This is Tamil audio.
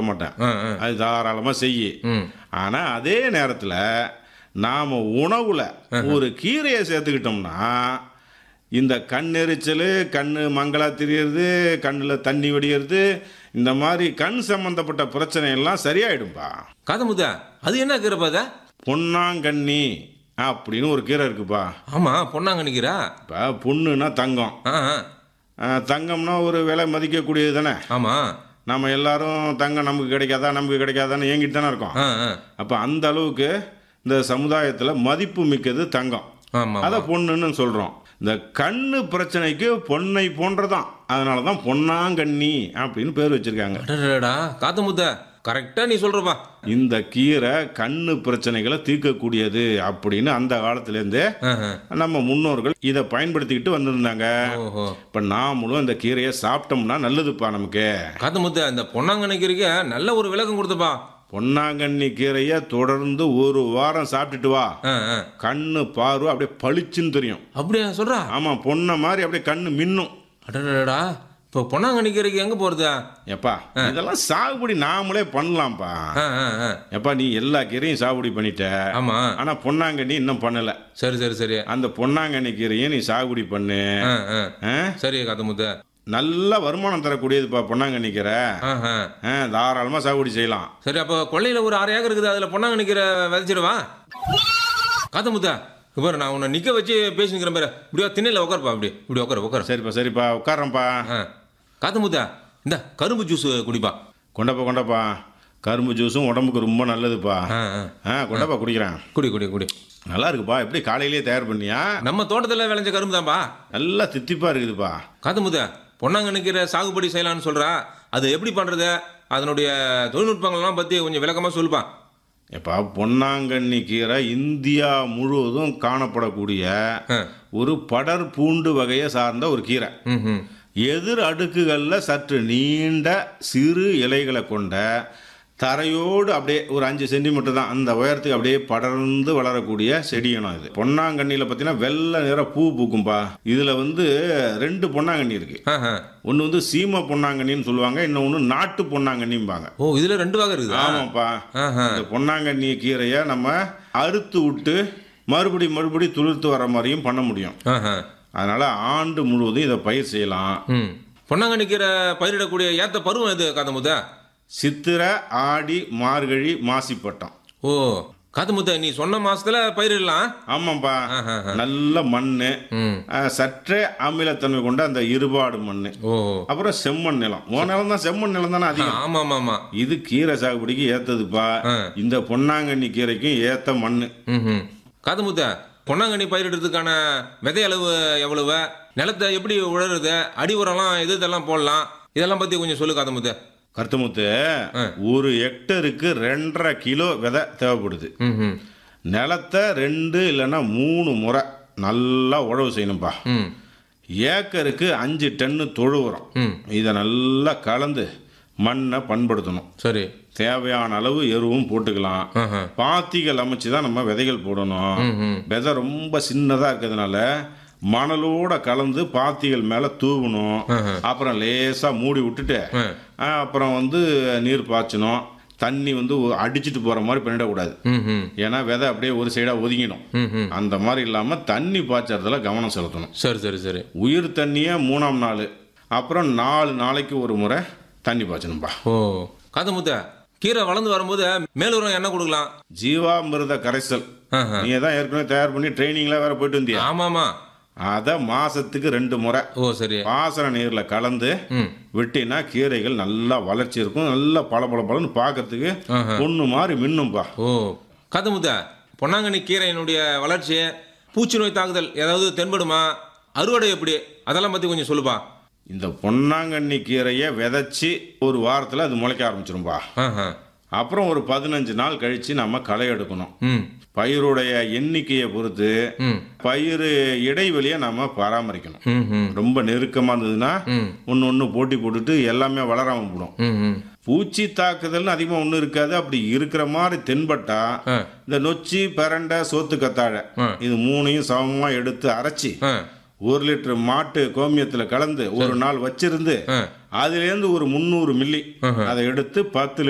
சொல்ல மாட்டேன் ஆ, ஆ. அது தாராளமாக செய் ம் ஆனால் அதே நேரத்தில் நாம் உணவில் ஒரு கீரையை சேர்த்துக்கிட்டோம்னா இந்த கண் எரிச்சல் கண் மங்களா தெரியறது கண்ணில் தண்ணி வடிகிறது இந்த மாதிரி கண் சம்பந்தப்பட்ட பிரச்சனை எல்லாம் சரியாயிடும்பா காதமுத்தா அது என்ன கீரைப்பா அது பொன்னாங்கண்ணி அப்படின்னு ஒரு கீரை இருக்குப்பா ஆமா பொன்னாங்க நிக்கிறா இப்போ பொண்ணுன்னா தங்கம் ஆ ஆ. ஆ, தங்கம்னா ஒரு விலை மதிக்கக்கூடியது தானே ஆமா நம்ம எல்லாரும் தங்கம் நமக்கு கிடைக்காதா நமக்கு கிடைக்காதான்னு ஏங்கிட்டு தானே இருக்கோம் ஆ ஆ. அப்போ அந்த அளவுக்கு இந்த சமுதாயத்தில் மதிப்பு மிக்கது தங்கம் ஆமா அதை பொண்ணுன்னு சொல்கிறோம் இந்த கண்ணு பிரச்சனைக்கு பொன்னை போன்றதான் அதனால தான் பொன்னாங்கண்ணி அப்படின்னு பேர் வச்சிருக்காங்க அடடடா காத்தமுத்த கரெக்டா நீ சொல்றப்பா இந்த கீரை கண்ணு பிரச்சனைகளை தீர்க்கக்கூடியது அப்படின்னு அந்த காலத்துலேருந்தே ஆ, ஆ. நம்ம முன்னோர்கள் இதை பயன்படுத்திக்கிட்டு வந்திருந்தாங்க ஓஹோ இப்போ நாமளும் இந்த கீரையை சாப்பிட்டோம்னா நல்லதுப்பா நமக்கு காத்தமுத்த இந்த பொன்னாங்கண்ணி கீரைக்கு நல்ல ஒரு விளக்கம் கொடுத்தப்பா பொன்னாங்கண்ணி கீரையை தொடர்ந்து ஒரு வாரம் சாப்பிட்டுட்டு வா ஆ, ஆ. கண்ணு பார்வை அப்படியே பளிச்சுன்னு தெரியும் அப்படியா சொல்றா ஆமாம் பொண்ணை மாதிரி அப்படியே கண்ணு மின்னும் அடடடா இப்போ பொன்னாங்கண்ணி கீரைக்கு எங்க போறது எப்பா இதெல்லாம் சாகுபடி நாமளே பண்ணலாம்ப்பா ஆ, ஆ, ஆ. எப்பா நீ எல்லா கீரையும் சாகுபடி பண்ணிட்ட ஆமா ஆனா பொன்னாங்கண்ணி இன்னும் பண்ணல சரி சரி சரி அந்த பொன்னாங்கண்ணி கீரையும் நீ சாகுபடி பண்ணு ஆ, ஆ. ஆ? சரி காத்தமுத்த நல்ல வருமானம் தரக்கூடியதுப்பா பொன்னாங்கண்ணி கீரை ஆஹா. ஆ, தாராளமா சாகுபடி செய்யலாம் சரி அப்போ கொள்ளையில ஒரு அரை ஏக்கர் இருக்குது அதுல பொன்னாங்கண்ணி கீரை விதைச்சிடுவா காத்தமுத்தா பாரு நான் உன்னை நிக்க வச்சு பேசினுக்கிறேன் பாரு இப்படியா திண்ணையில உட்காருப்பா அப்படி இப்படி உட்காரு உட்காரு சரிப்பா சரிப்பா உட்காரம்ப்பா ஆ காத்தமுத்தா இந்த கரும்பு ஜூஸ் குடிப்பா கொண்டப்பா கொண்டப்பா கரும்பு ஜூஸும் உடம்புக்கு ரொம்ப நல்லதுப்பா ஆ, ஆ. ஆ கொண்டப்பா குடிக்கிறேன் குடி குடி குடி நல்லா இருக்குப்பா எப்படி காலையிலேயே தயார் பண்ணியா நம்ம தோட்டத்துல விளைஞ்ச கரும்பு தான்ப்பா நல்லா தித்திப்பா இருக்குதுப்பா காத்தமுத்தா பொன்னாங்கண்ணி கீரை சாகுபடி செய்யலாம்னு சொல்றா அது எப்படி பண்றது அதனுடைய தொழில்நுட்பங்கள்லாம் பத்தி கொஞ்சம் விளக்கமா சொல்லுப்பா எப்பா பொன்னாங்கண்ணி கீரை இந்தியா முழுவதும் காணப்படக்கூடிய ஆ. ஒரு படர் பூண்டு வகையை சார்ந்த ஒரு கீரை ம் ம் எதிர் அடுக்குகளில் சற்று நீண்ட சிறு இலைகளை கொண்ட தரையோடு அப்படியே ஒரு அஞ்சு சென்டிமீட்டர் தான் அந்த உயரத்துக்கு அப்படியே படர்ந்து வளரக்கூடிய செடியணும் இது பொன்னாங்கண்ணியில் பார்த்தீங்கன்னா வெள்ளை நிற பூ பூக்கும்பா இதில் வந்து ரெண்டு பொன்னாங்கண்ணி இருக்கு ஆஹா. ஒன்று வந்து சீம பொன்னாங்கண்ணின்னு சொல்லுவாங்க இன்னொன்று நாட்டு பொன்னாங்கண்ணிம்பாங்க ஓ இதுல ரெண்டு வகை இருக்குதா ஆமாப்பா ஆஹா. இந்த பொன்னாங்கண்ணி கீரையை நம்ம அறுத்து விட்டு மறுபடி மறுபடி துளிர்த்து வர மாதிரியும் பண்ண முடியும் ஆஹா. அதனால ஆண்டு முழுவதும் இதை பயிர் செய்யலாம் ம் பொன்னாங்கண்ணி கீரை பயிரிடக்கூடிய ஏத்த பருவம் எது காத்தமுத்தா சித்திரை ஆடி மார்கழி மாசிப்பட்டம் ஓ காத்தமுத்தா நீ சொன்ன மாசத்துல பயிரிடலாம் ஆமாப்பா ஆஹா. நல்ல மண் ம் சற்றே அமிலத்தன்மை கொண்ட அந்த இருபாடு மண் ஓ அப்புறம் செம்மண் நிலம் உன் நிலம் தான் செம்மண் நிலம் தானே அதிகம் ஆமா ஆமா ஆமா இது கீரை சாகுபடிக்கு ஏத்ததுப்பா ஆ. இந்த பொன்னாங்கண்ணி கீரைக்கும் ஏத்த மண் ம் காத்தமுத்தா பொன்னாங்கண்ணி பயிரிடுறதுக்கான விதை அளவு எவ்வளவு நிலத்தை எப்படி உழறது அடி உரம்லாம் எது இதெல்லாம் போடலாம் இதெல்லாம் பத்தி கொஞ்சம் சொல்லு காத்தமுத்தா கருத்தமுத்து ஆ. ஒரு ஹெக்டருக்கு ரெண்டரை கிலோ விதை தேவைப்படுது ம் ம் நிலத்தை ரெண்டு இல்லைன்னா மூணு முறை நல்லா உழவு செய்யணும்பா ம் ஏக்கருக்கு அஞ்சு டன்னு தொழு உரம் ம் இதை நல்லா கலந்து மண்ணை பண்படுத்தணும் சரி தேவையான அளவு எருவும் போட்டுக்கலாம் ஆஹா. பாத்திகள் அமைச்சு தான் நம்ம விதைகள் போடணும் ம் ம் விதை ரொம்ப சின்னதாக இருக்கிறதுனால மணலோட கலந்து பாத்திகள் மேலே தூவணும் ஆஹா. அப்புறம் லேசாக மூடி விட்டுட்டு ஆ. ஆ, அப்புறம் வந்து நீர் பாய்ச்சணும் தண்ணி வந்து ஒ- அடிச்சிட்டு போகிற மாதிரி பண்ணிடக்கூடாது ம் ம் ஏன்னா விதை அப்படியே ஒரு சைடாக ஒதுங்கிடும் ம் ம் அந்த மாதிரி இல்லாமல் தண்ணி பாய்ச்சறதுல கவனம் செலுத்தணும் சரி சரி சரி உயிர் தண்ணியை மூணாம் நாள் அப்புறம் நாலு நாளைக்கு ஒரு முறை தண்ணி பாய்ச்சணும்பா ஓ காத்தமுத்தா கீரை வளர்ந்து வரும்போது மேலுரம் என்ன கொடுக்கலாம் ஜீவாமிர்த கரைசல் ஆஹா. நீ தான் ஏற்கனவே தயார் பண்ணி ட்ரைனிங்லாம் வேற போயிட்டு வந்தியா ஆமாமா அதை மாசத்துக்கு ரெண்டு முறை ஓ சரி பாசன நீரில் கலந்து ம் விட்டினா கீரைகள் நல்லா வளர்ச்சி இருக்கும் நல்லா பல பல பலன்னு பார்க்கறதுக்கு ஆஹா. பொண்ணு மாதிரி மின்னும்பா ஓ காத்தமுத்தா பொன்னாங்கண்ணி கீரையினுடைய வளர்ச்சி பூச்சி நோய் தாக்குதல் ஏதாவது தென்படுமா அறுவடை எப்படி அதெல்லாம் பத்தி கொஞ்சம் சொல்லுப்பா இந்த பொன்னாங்கண்ணி கீரையை விதைச்சி ஒரு வாரத்தில் அது முளைக்க ஆரம்பிச்சிரும்பா ஆஹா. அப்புறம் ஒரு பதினஞ்சு நாள் கழித்து நம்ம களை எடுக்கணும் ம் பயிருடைய எண்ணிக்கையை பொறுத்து ம் பயிர் இடைவெளியை நம்ம பராமரிக்கணும் ம் ம் ரொம்ப நெருக்கமாக இருந்ததுன்னா ம் ஒன்று ஒன்று போட்டி போட்டுட்டு எல்லாமே வளராம போடும் ம் ம் பூச்சி தாக்குதல்னு அதிகமாக ஒன்றும் இருக்காது அப்படி இருக்கிற மாதிரி தென்பட்டா ஆ இந்த நொச்சி பரண்டை சோத்து கத்தாழை ஆ. இது மூணையும் சமமாக எடுத்து அரைச்சி ஆ ஒரு லிட்டர் மாட்டு கோமியத்தில் கலந்து ஒரு நாள் வச்சிருந்து ஆ அதுலேருந்து ஒரு முந்நூறு மில்லி அதை எடுத்து பத்து